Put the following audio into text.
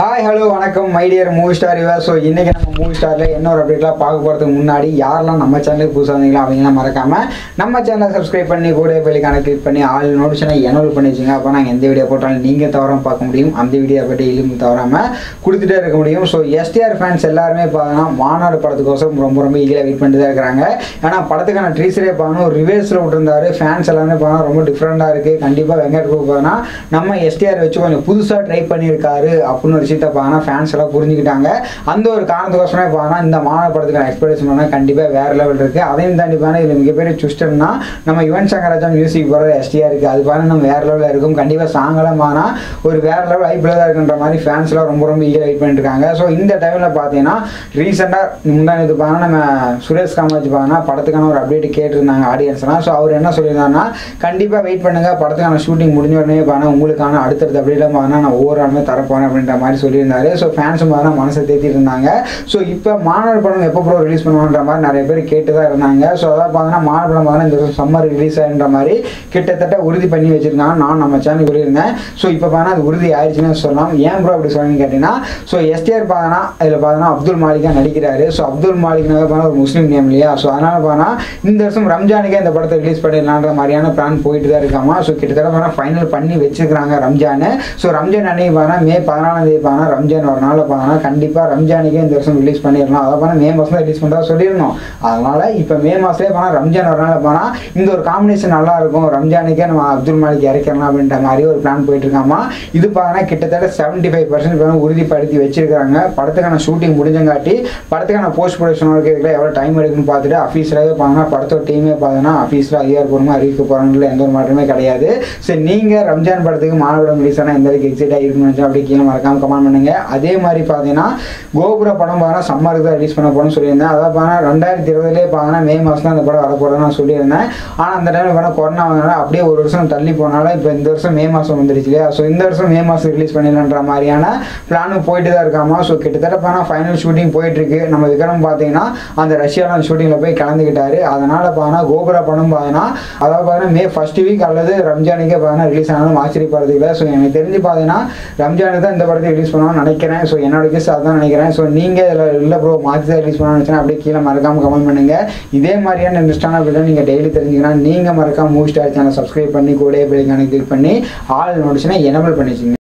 hi hello வணக்கம் my dear movie star இவர் so இன்றைக்கி நம்ம மூவி ஸ்டாரில் என்ன ஒரு அப்டேட்லாம் பார்க்க போகிறதுக்கு முன்னாடி யாரெல்லாம் நம்ம சேனலுக்கு புதுசாக வந்தீங்களோ அவங்களாம் மறக்காமல் நம்ம சேனலை சப்ஸ்கிரைப் பண்ணி கூட பெல்லிக்கான கிளிக் பண்ணி ஆல் நோட்டிஃபிகேஷனை எனோல் பண்ணி வச்சுங்க அப்போ நாங்கள் எந்த வீடியோ போட்டாலும் நீங்கள் தவறாமல் பார்க்க முடியும் அந்த வீடியோ பற்றி இலும் தவறாமல் கொடுத்துட்டே இருக்க முடியும் ஸோ எஸ்டிஆர் ஃபேன்ஸ் எல்லாருமே பார்த்தீங்கன்னா மாநாடு படத்துக்கோசரம் ரொம்ப ரொம்ப ஈகில் வெயிட் பண்ணிட்டு தான் இருக்கிறாங்க ஏன்னா படத்துக்கான ட்ரீசரே பார்க்கணும் ஒரு ரிவேர்ஸில் விட்டுருந்தாரு ஃபேன்ஸ் எல்லாமே பார்த்தா ரொம்ப டிஃப்ரெண்ட்டாக இருக்குது கண்டிப்பாக வெங்கட் பிரபு பார்த்தீங்கன்னா நம்ம எஸ்டிஆர் வச்சு கொஞ்சம் புதுசாக ட்ரை பண்ணியிருக்காரு அப்படின்னு ஒரு விஷயத்த பார்த்தா ஃபேன்ஸ் எல்லாம் புரிஞ்சுக்கிட்டாங்க அந்த ஒரு காரணத்துக்கோசரமே பார்த்தா இந்த மாநாடு படத்துக்கான எக்ஸ்பெக்டேஷன் பண்ணால் கண்டிப்பாக வேறு லெவல் இருக்குது அதையும் தாண்டி பார்த்தா இதில் மிகப்பெரிய ட்விஸ்டர்னா நம்ம யுவன் சங்கர் ராஜா மியூசிக் போகிற எஸ்டிஆர் இருக்குது அது பார்த்தா நம்ம வேறு லெவலில் இருக்கும் கண்டிப்பாக சாங்கெல்லாம் பார்த்தா ஒரு வேறு லெவல் ஐபிஎல் தான் இருக்குன்ற மாதிரி ஃபேன்ஸ்லாம் ரொம்ப ரொம்ப ஈகர் வெயிட் பண்ணிட்டு இருக்காங்க ஸோ இந்த டைமில் பார்த்தீங்கன்னா ரீசெண்டாக முந்தானி இது பார்த்தா நம்ம சுரேஷ் காமராஜ் பார்த்தா படத்துக்கான ஒரு அப்டேட் கேட்டிருந்தாங்க ஆடியன்ஸ்லாம் ஸோ அவர் என்ன சொல்லியிருந்தாருன்னா கண்டிப்பாக வெயிட் பண்ணுங்க படத்துக்கான ஷூட்டிங் முடிஞ்ச உடனே பார்த்தா உங்களுக்கான அடுத்தடுத்த அப்டேட்லாம் பார்த்தா நான் ஒவ்வொரு ஆளுமே தரப்போறேன் அப்படின்ற மாதிரி சொல்லியிருந்தாரு ஸோ ஃபேன்ஸும் பார்த்தா மனசை தேத்திட்டு இருந்தாங்க ஸோ இப்போ மாநாடு படம் எப்போ ப்ரோ ரிலீஸ் பண்ணுவான்ற மாதிரி நிறைய பேர் கேட்டு தான் இருந்தாங்க ஸோ அதான் பார்த்தீங்கன்னா மாநாடு படம் பார்த்தா இந்த வருஷம் சம்மர் ரிலீஸ் ஆகின்ற மாதிரி கிட்டத்தட்ட உறுதி பண்ணி வச்சிருக்காங்க நான் நம்ம சேனல் சொல்லியிருந்தேன் ஸோ இப்போ பார்த்தா அது உறுதி ஆயிடுச்சுன்னு சொல்லலாம் ஏன் ப்ரோ அப்படி சொல்லுங்க கேட்டிங்கன்னா ஸோ எஸ்டிஆர் பார்த்தோன்னா இதில் பார்த்தோன்னா அப்துல் மாலிகா நடிக்கிறாரு ஸோ அப்துல் மாலிக்னாவே பார்த்தா ஒரு முஸ்லீம் நேம் இல்லையா ஸோ அதனால பார்த்தா இந்த வருஷம் ரம்ஜானுக்கே இந்த படத்தை ரிலீஸ் பண்ணிடலான்ற மாதிரியான பிளான் போயிட்டு தான் இருக்காமா ஸோ கிட்டத்தட்ட பார்த்தா ஃபைனல் பண்ணி வச்சிருக்காங்க ரம்ஜான் ஸோ ரம்ஜான் அன்னைக்கு பார்த்தா மே பதினாலாம் தேதி பார்த்தா ரம்ஜான் ஒரு நாளில் பார்த்தா கண்டிப்பாக ரம்ஜானுக்கே இந்த வருஷம் ரிலீஸ் பண்ணிடலாம் அதை பார்த்தா மே மாதம் தான் ரிலீஸ் பண்ணுறதா சொல்லியிருந்தோம் அதனால இப்போ மே மாதத்துலேயே பார்த்தா ரம்ஜான் ஒரு நாள் பார்த்தா இந்த ஒரு காம்பினேஷன் நல்லா இருக்கும் ரம்ஜானுக்கே நம்ம அப்துல் மாலிக் இறக்கிடலாம் அப்படின்ற மாதிரி ஒரு பிளான் போயிட்டு இருக்காமா இது பார்த்தா கிட்டத்தட்ட செவன்டி ஃபைவ் பர்சன்ட் உறுதிப்படுத்தி வச்சிருக்காங்க படத்துக்கான ஷூட்டிங் முடிஞ்சங்காட்டி படத்துக்கான போஸ்ட் ப்ரொடக்ஷன் ஒர்க் இதுக்குள்ள எவ்வளோ டைம் எடுக்குன்னு பார்த்துட்டு அஃபீஸில் பார்த்தோன்னா படத்தோட டீமே பார்த்தோன்னா அஃபீஸில் அதிகாரப்பூர்வமாக அறிவிக்க போகிறாங்கள எந்த ஒரு மாற்றமே கிடையாது சரி நீங்கள் ரம்ஜான் படத்துக்கு மாணவடம் ரிலீஸ் ஆனால் எந்த அளவுக்கு எக்ஸைட் ஆகிருக்குன்னு நினச்சா அப்படி கீழே மறக்காம கமெண்ட் பண்ணுங்க அதே மாதிரி பார்த்தீங்கன்னா கோபுர படம் பார்த்தா சம்மருக்கு தான் ரிலீஸ் பண்ண போகணும்னு சொல்லியிருந்தேன் அதாவது பார்த்தா ரெண்டாயிரத்தி இருபதுலேயே பார்த்தா மே மாதம் தான் அந்த படம் வரப்போகிறதா நான் சொல்லியிருந்தேன் ஆனால் அந்த டைமில் பார்த்தா கொரோனா வந்தனால அப்படியே ஒரு வருஷம் தள்ளி போனால இப்போ இந்த வருஷம் மே மாதம் வந்துருச்சு இல்லையா ஸோ இந்த வருஷம் மே மாதம் ரிலீஸ் பண்ணிடலான்ற மாதிரியான பிளானும் போயிட்டு தான் இருக்காமா ஸோ கிட்டத்தட்ட பார்த்தா ஃபைனல் ஷூட்டிங் போயிட்டு இருக்கு நம்ம விக்ரம் பார்த்தீங்கன்னா அந்த ரஷ்யாவில் அந்த ஷூட்டிங்கில் போய் கலந்துக்கிட்டாரு அதனால பார்த்தா கோபுர படம் பார்த்தீங்கன்னா அதாவது பார்த்தீங்கன்னா மே ஃபர்ஸ்ட் வீக் அல்லது ரம்ஜானுக்கே பார்த்தீங்கன்னா ரிலீஸ் ஆனாலும் ஆச்சரியப்படுறது இல்லை ஸோ எனக்கு தெரிஞ்சு பார்த்தீங்கன்னா ரம்ஜானுக்கு தான் இந்த படத்தை ரிலீஸ் பண்ணுவான்னு நினைக்கிறேன் ஸோ என்னோட கேஸ் அதான் நினைக்கிறேன் ஸோ நீங்கள் இதில் இல்லை ப்ரோ மாற்றி தான் ரிலீஸ் பண்ணணும்னு நினச்சா அப்படியே கீழே மறக்காம கமெண்ட் பண்ணுங்க இதே மாதிரியான இன்ட்ரெஸ்டான வீடியோ நீங்கள் டெய்லி தெரிஞ்சுக்கலாம் நீங்கள் மறக்காம மூவி ஸ்டார் சேனல் சப்ஸ்கிரைப் பண்ணி கூட பெல்லைக்கான கிளிக் பண்ணி ஆல் நோட்டிஸ்னா எனபிள் பண்ணி வச்சுங்க